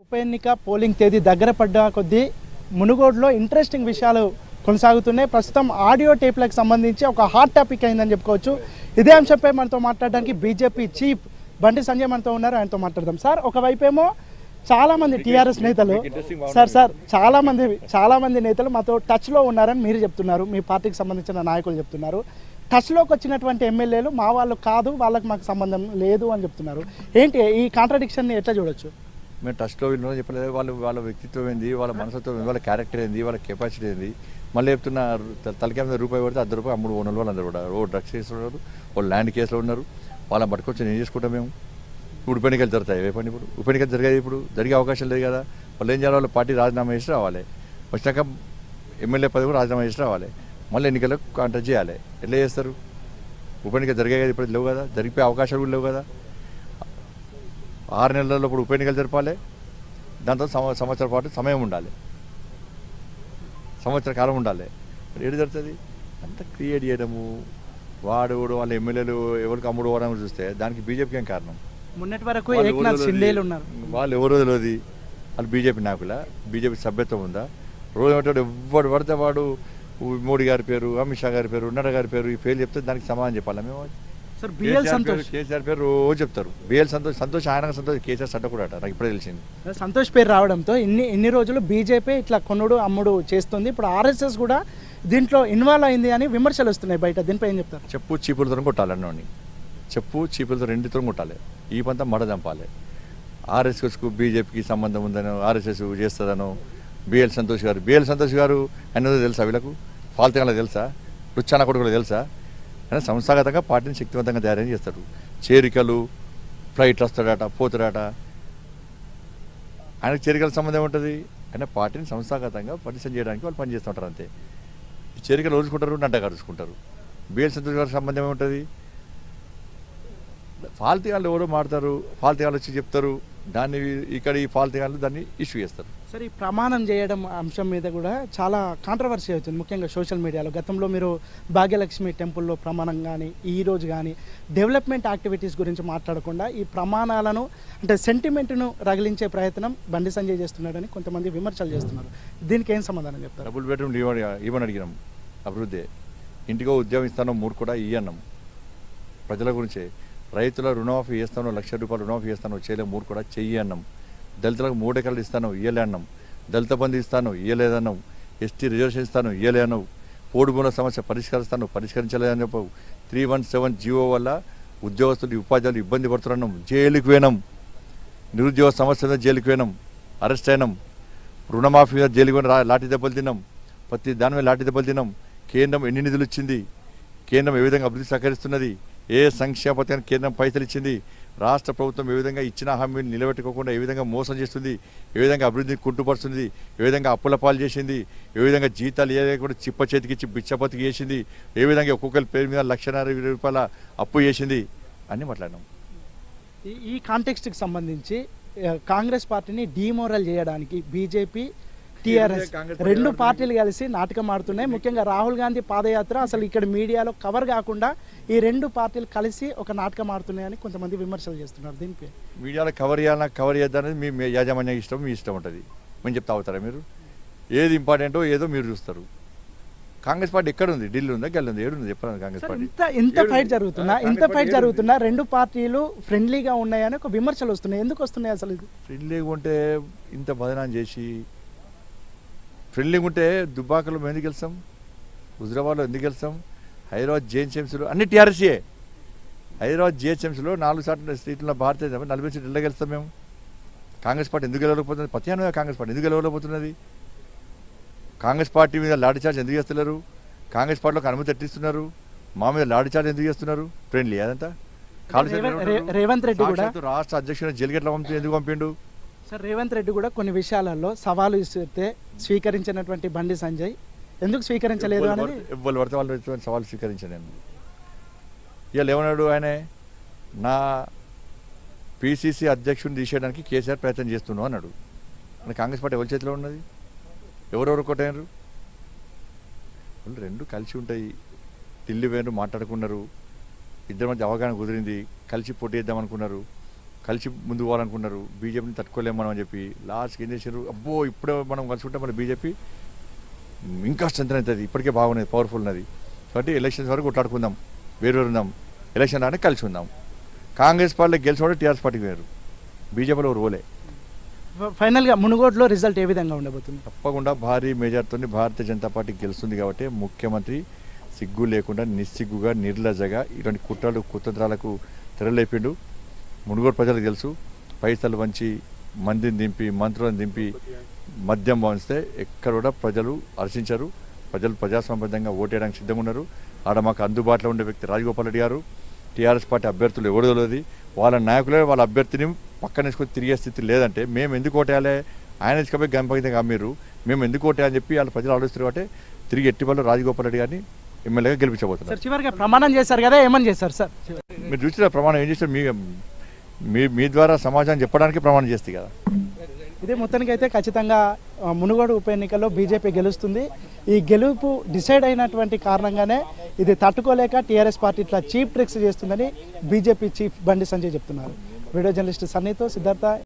ఉప ఎన్నిక పోలింగ్ తేదీ దగ్గర పడ్డ కొద్దీ మునుగోడులో ఇంట్రెస్టింగ్ విషయాలు కొనసాగుతున్నాయి ప్రస్తుతం ఆడియో టేప్లకు సంబంధించి ఒక హాట్ టాపిక్ అయిందని చెప్పుకోవచ్చు ఇదే అంశంపై మనతో మాట్లాడడానికి బీజేపీ చీఫ్ బండి సంజయ్ మనతో ఉన్నారు ఆయనతో మాట్లాడదాం సార్ ఒకవైపు ఏమో చాలా మంది టీఆర్ఎస్ నేతలు సార్ సార్ చాలా మంది చాలా మంది నేతలు మాతో టచ్లో ఉన్నారని మీరు చెప్తున్నారు మీ పార్టీకి సంబంధించిన నాయకులు చెప్తున్నారు టచ్లోకి వచ్చినటువంటి ఎమ్మెల్యేలు మా వాళ్ళు కాదు వాళ్ళకి మాకు సంబంధం లేదు అని చెప్తున్నారు ఏంటి ఈ కాంట్రడిక్షన్ని ఎట్లా చూడొచ్చు మేము టచ్లో వీళ్ళు చెప్పలేదు వాళ్ళు వాళ్ళ వ్యక్తిత్వం ఏంది వాళ్ళ మనసత్వం ఏంది వాళ్ళ క్యారెక్టర్ ఏంది వాళ్ళ కెపాసిటీ ఏంది మళ్ళీ చెప్తున్న త- తలకాయ మీద రూపాయి పడితే అర్ధ రూపాయి అమ్ముడు ఓనర్ వాళ్ళు అందరూ కూడా ఓ డ్రగ్స్ కేసులో ఉన్నారు ఓ ల్యాండ్ కేసులో ఉన్నారు వాళ్ళని పట్టుకొచ్చి ఏం చేసుకుంటాం మేము ఇప్పుడు ఉప ఎన్నికలు జరుగుతాయి ఏ పని ఇప్పుడు ఉప ఎన్నికలు జరిగాయి ఇప్పుడు జరిగే అవకాశం లేదు కదా వాళ్ళు ఏం చేయాలి వాళ్ళు పార్టీ రాజీనామా చేసి రావాలి వచ్చినాక ఎమ్మెల్యే పదవి కూడా రాజీనామా చేసి రావాలి మళ్ళీ ఎన్నికలకు కాంటాక్ట్ చేయాలి ఎట్లా చేస్తారు ఉప ఎన్నికలు జరిగాయి కదా ఇప్పుడు లేవు కదా జరిగిపోయే అవకాశాలు కూడా లేవు కదా ఆరు నెలల ఇప్పుడు ఉప ఎన్నికలు జరపాలి దాంతో సంవ- సంవత్సరం పాటు సమయం ఉండాలి సంవత్సర కాలం ఉండాలి మరి ఏడు జరుగుతుంది అంత క్రియేట్ చేయడము వాడు వాడు వాళ్ళ ఎమ్మెల్యేలు ఎవరికి అమ్ముడు పోవడం చూస్తే దానికి బీజేపీకి ఏం కారణం మొన్నటి వరకు వాళ్ళు ఏక్నాథ్ ఎవరో షిండేలు తెలియదు. ఉన్నారు వాళ్ళు ఎవరో తెలియదు వాళ్ళు బీజేపీ నాయకుల బీజేపీ సభ్యత్వం ఉందా రోజు ఏమంటాడు ఎవడు పడితే వాడు మోడీ గారి పేరు అమిత్ షా గారి పేరు నడ్డా గారి పేరు ఈ పేరు చెప్తే దానికి సమాధానం చెప్పాలా మేము సార్ బిఎల్ కేసీఆర్ సంతోష్ పేరు- కేసీఆర్ పేరు రోజు చెప్తారు బిఎల్ సంతోష్ సంతోష్ ఆయన సంతోష్ కేసీఆర్ సంట కూడా అట నాకు ఇప్పుడే తెలిసింది సంతోష్ పేరు రావడంతో ఇన్ని ఇన్ని రోజులు బీజేపీ ఇట్లా కొనుడు అమ్ముడు చేస్తుంది ఇప్పుడు ఆర్ఎస్ఎస్ కూడా దీంట్లో ఇన్వాల్వ్ అయింది అని విమర్శలు వస్తున్నాయి బయట దీనిపై ఏం చెప్తారు చెప్పు చీపులతో కొట్టాలి అన్నోని చెప్పు చీపులతో రెండుతో కొట్టాలి ఈ పంత మడ చంపాలి ఆర్ఎస్ఎస్కు బీజేపీకి సంబంధం ఉందనో ఆర్ఎస్ఎస్ చేస్తుందనో బిఎల్ సంతోష్ గారు బిఎల్ సంతోష్ గారు అన్నదో తెలుసా వీళ్ళకు ఫాల్తుగా తెలుసా రుచాన కొడుకులు తెలుసా ఆయన సంస్థాగతంగా పార్టీని శక్తివంతంగా తయారు చేస్తాడు చేరికలు ఫ్లైట్లు వస్తాడట పోతాడట ఆయనకు చేరికల సంబంధం ఉంటుంది ఆయన పార్టీని సంస్థాగతంగా పటిష్టం చేయడానికి వాళ్ళు పనిచేస్తుంటారు అంతే ఈ చేరికలు రోజుకుంటారు నంట కరుచుకుంటారు బిఎల్ సంతోష్ గారికి సంబంధం ఏముంటుంది ఫాల్తీగాళ్ళు ఎవరో మాడతారు ఫాల్తీగాళ్ళు వచ్చి చెప్తారు దాన్ని ఇక్కడ ఈ ఫాల్తీగాళ్ళు దాన్ని ఇష్యూ చేస్తారు సరే ఈ ప్రమాణం చేయడం అంశం మీద కూడా చాలా కాంట్రవర్సీ అవుతుంది ముఖ్యంగా సోషల్ మీడియాలో గతంలో మీరు భాగ్యలక్ష్మి టెంపుల్లో ప్రమాణం కానీ ఈ రోజు కానీ డెవలప్మెంట్ యాక్టివిటీస్ గురించి మాట్లాడకుండా ఈ ప్రమాణాలను అంటే సెంటిమెంట్ను రగిలించే ప్రయత్నం బండి సంజయ్ చేస్తున్నాడని కొంతమంది విమర్శలు చేస్తున్నారు దీనికి ఏం సమాధానం చెప్తారు డబుల్ బెడ్రూమ్ ఇవ్వని ఇవ్వని అడిగినాం అభివృద్ధి ఇంటికో ఉద్యోగం ఇస్తానో మూడు కూడా ఇయ్యన్నాం ప్రజల గురించే రైతుల రుణమాఫీ చేస్తానో లక్ష రూపాయలు రుణమాఫీ చేస్తానో చేయలే మూడు కూడా చెయ్యి అన్నాం దళితులకు మూడు ఎకరాలు ఇస్తాను ఇయ్యలే అన్నాం దళిత బంధు ఇస్తాను ఇయ్యలేదన్నాం ఎస్టీ రిజర్వేషన్ ఇస్తాను ఇయ్యలే అన్నావు పోడు భూముల సమస్య పరిష్కరిస్తాను పరిష్కరించలేదని చెప్పవు త్రీ వన్ సెవెన్ జీవో వల్ల ఉద్యోగస్తులు ఉపాధ్యాయులు ఇబ్బంది పడుతున్నాం జైలుకి పోయినాం నిరుద్యోగ సమస్య మీద జైలుకి పోయినాం అరెస్ట్ అయినాం రుణమాఫీ మీద జైలుకి పోయిన రా- లాఠీ దెబ్బలు తిన్నాం ప్రతి దాని మీద లాఠీ దెబ్బలు తిన్నాం కేంద్రం ఎన్ని నిధులు ఇచ్చింది కేంద్రం ఏ విధంగా అభివృద్ధి సహకరిస్తున్నది ఏ సంక్షేమ పథకానికి కేంద్రం పైసలు ఇచ్చింది రాష్ట్ర ప్రభుత్వం ఏ విధంగా ఇచ్చిన హామీలు నిలబెట్టుకోకుండా ఏ విధంగా మోసం చేస్తుంది ఏ విధంగా అభివృద్ధిని కుంటుపరుస్తుంది ఏ విధంగా అప్పుల పాలు చేసింది ఏ విధంగా జీతాలు ఏ కూడా చిప్ప చేతికి ఇచ్చి బిచ్చ బతికి చేసింది ఏ విధంగా ఒక్కొక్కరి పేరు మీద లక్షన్నర ఇరవై రూపాయల అప్పు చేసింది అన్నీ మాట్లాడినాం ఈ ఈ కాంటెక్స్ట్కి సంబంధించి ఆ, కాంగ్రెస్ పార్టీని డిమోరల్ చేయడానికి బీజేపీ టీఆర్ఎస్ కాంగ్రెస్ రెండు పార్టీలు కలిసి నాటకం ఆడుతున్నాయి ముఖ్యంగా రాహుల్ గాంధీ పాదయాత్ర అసలు ఇక్కడ మీడియాలో కవర్ కాకుండా ఈ రెండు పార్టీలు కలిసి ఒక నాటకం ఆడుతున్నాయని కొంతమంది విమర్శలు చేస్తున్నారు దీనిపై మీడియాలో కవర్ చేయాలన్నా కవర్ చేద్దామనేది మీ మీ యాజమాన్య ఇష్టం మీ ఇష్టం ఉంటుంది మేము చెప్తా అవుతారా మీరు ఏది ఇంపార్టెంటో ఏదో మీరు చూస్తారు కాంగ్రెస్ పార్టీ ఎక్కడ ఉంది ఢిల్లీ ఉందా గల్లి ఉంది ఏడుంది చెప్పాను కాంగ్రెస్ సార్ పార్టీ ఇంత ఇంత ఏడు- ఫైట్ జరుగుతున్నా ఆ, ఇంత కాంగ్రెస్ ఫైట్ పార్టీ ఏడు జరుగుతున్నా రెండు పార్టీలు ఫ్రెండ్లీగా ఉన్నాయని ఒక విమర్శలు వస్తున్నాయి ఎందుకు వస్తున్నాయి అసలు ఇది ఫ్రెండ్లీగా ఉంటే ఇంత బదనాం చేసి ఫ్రెండ్లీగా ఉంటే దుబ్బాకలో మేము ఎందుకు గెలుస్తాం హుజరాబాద్లో ఎందుకు గెలుస్తాం హైదరాబాద్ జేహెచ్ఎంసీలో అన్ని టీఆర్ఎస్ఏ హైదరాబాద్ జిహెచ్ఎంసీలో నాలుగు సార్లు సీట్ల భారతీయ జనతా పార్టీ నలభై సీట్లు ఎలా గెలుస్తాం మేము కాంగ్రెస్ పార్టీ ఎందుకు గెలవలేకపోతుంది ప్రత్యామ్నాయ కాంగ్రెస్ పార్టీ ఎందుకు గెలవలేకపోతున్నది కాంగ్రెస్ పార్టీ మీద లాఠీ చార్జ్ ఎందుకు చేస్తున్నారు కాంగ్రెస్ పార్టీలోకి అనుమతి ఎట్టిస్తున్నారు మా మీద లాఠీ చార్జ్ ఎందుకు చేస్తున్నారు ఫ్రెండ్లీ అదంతా కాలు చేతులు రేవంత్- రే- ఏమంటారు? రేవంత్ రెడ్డి కూడా సాక్షాత్తు రాష్ట్ర అధ్యక్షుడు జలిగట్ల పంపి ఎందుకు పంపిండు సార్ రేవంత్ రెడ్డి కూడా కొన్ని విషయాలలో సవాలు ఇస్తే స్వీకరించినటువంటి బండి సంజయ్ ఎందుకు స్వీకరించలేదు ఎవ్వరు అనేది పడితే- ఎవ్వరు పడితే వాళ్ళు ఎటువంటి సవాల్ స్వీకరించాను నేను ఇవాళ ఏమన్నాడు ఆయన నా పిసిసి అధ్యక్షుడిని తీసేయడానికి కేసీఆర్ ప్రయత్నం చేస్తున్నావు అన్నాడు మన కాంగ్రెస్ పార్టీ ఎవరి చేతిలో ఉన్నది ఎవరెవరు కొట్టారు వాళ్ళు రెండు కలిసి ఉంటాయి ఢిల్లీ వేరు మాట్లాడుకున్నారు ఇద్దరి మధ్య అవగాహన కుదిరింది కలిసి పోటీ చేద్దాం అనుకున్నారు కలిసి ముందుకు పోవాలనుకున్నారు బీజేపీని తట్టుకోలేము మనం అని చెప్పి లాస్ట్కి ఏం చేశారు అబ్బో ఇప్పుడే మనం కలుసుకుంటే మన బీజేపీ ఇంకా స్ట్రెంత్ అవుతుంది ఇప్పటికే బాగున్నది పవర్ఫుల్ ఉన్నది కాబట్టి ఎలక్షన్స్ వరకు కొట్లాడుకుందాం వేరు వేరు ఉందాం ఎలక్షన్ రాని కలిసి ఉందాం కాంగ్రెస్ పార్టీ గెలిచిన టీఆర్ఎస్ పార్టీకి వేరు బీజేపీలో ఎవరు ఓలే ఫైనల్గా మునుగోడులో రిజల్ట్ ఏ విధంగా ఉండబోతుంది తప్పకుండా భారీ మెజార్టీతో భారతీయ జనతా పార్టీ గెలుస్తుంది కాబట్టి ముఖ్యమంత్రి సిగ్గు లేకుండా నిస్సిగ్గుగా నిర్లజగా ఇటువంటి కుట్రలు కుతంత్రాలకు తెరలేపిండు మునుగోడు ప్రజలకు తెలుసు పైసలు వంచి మందిని దింపి మంత్రులను దింపి మద్యం భావిస్తే ఎక్కడ కూడా ప్రజలు హర్షించరు ప్రజలు ప్రజాస్వామ్యబద్ధంగా ఓటేయడానికి సిద్ధంగా ఉన్నారు ఆడ మాకు అందుబాటులో ఉండే వ్యక్తి రాజగోపాల్ రెడ్డి గారు టీఆర్ఎస్ పార్టీ అభ్యర్థులు ఎవరు తెలియదు వాళ్ళ నాయకులే వాళ్ళ అభ్యర్థిని పక్కన వేసుకొని తిరిగే స్థితి లేదంటే మేము ఎందుకు ఓటేయాలి ఆయన తీసుకపోయి గంపగితే మీరు మేము ఎందుకు ఓటేయాలని చెప్పి వాళ్ళ ప్రజలు ఆలోచిస్తారు కాబట్టి తిరిగి ఎట్టి వాళ్ళు రాజగోపాల్ రెడ్డి గారిని ఎమ్మెల్యేగా గెలిపించబోతున్నారు సార్ చివరిగా ప్రమాణం చేశారు కదా ఏమని చేశారు సార్ మీరు చూసిన ప్రమాణం ఏం చేస్తారు మీ మీ మీ ద్వారా సమాజాన్ని చెప్పడానికి ప్రమాణం చేస్తుంది కదా ఇదే మొత్తానికి అయితే ఖచ్చితంగా ఆ, మునుగోడు ఉప ఎన్నికల్లో బీజేపీ గెలుస్తుంది ఈ గెలుపు డిసైడ్ అయినటువంటి కారణంగానే ఇది తట్టుకోలేక టీఆర్ఎస్ పార్టీ ఇట్లా చీప్ ట్రిక్స్ చేస్తుందని బీజేపీ చీఫ్ బండి సంజయ్ చెప్తున్నారు వీడియో జర్నలిస్ట్ సన్నీతో సిద్ధార్థ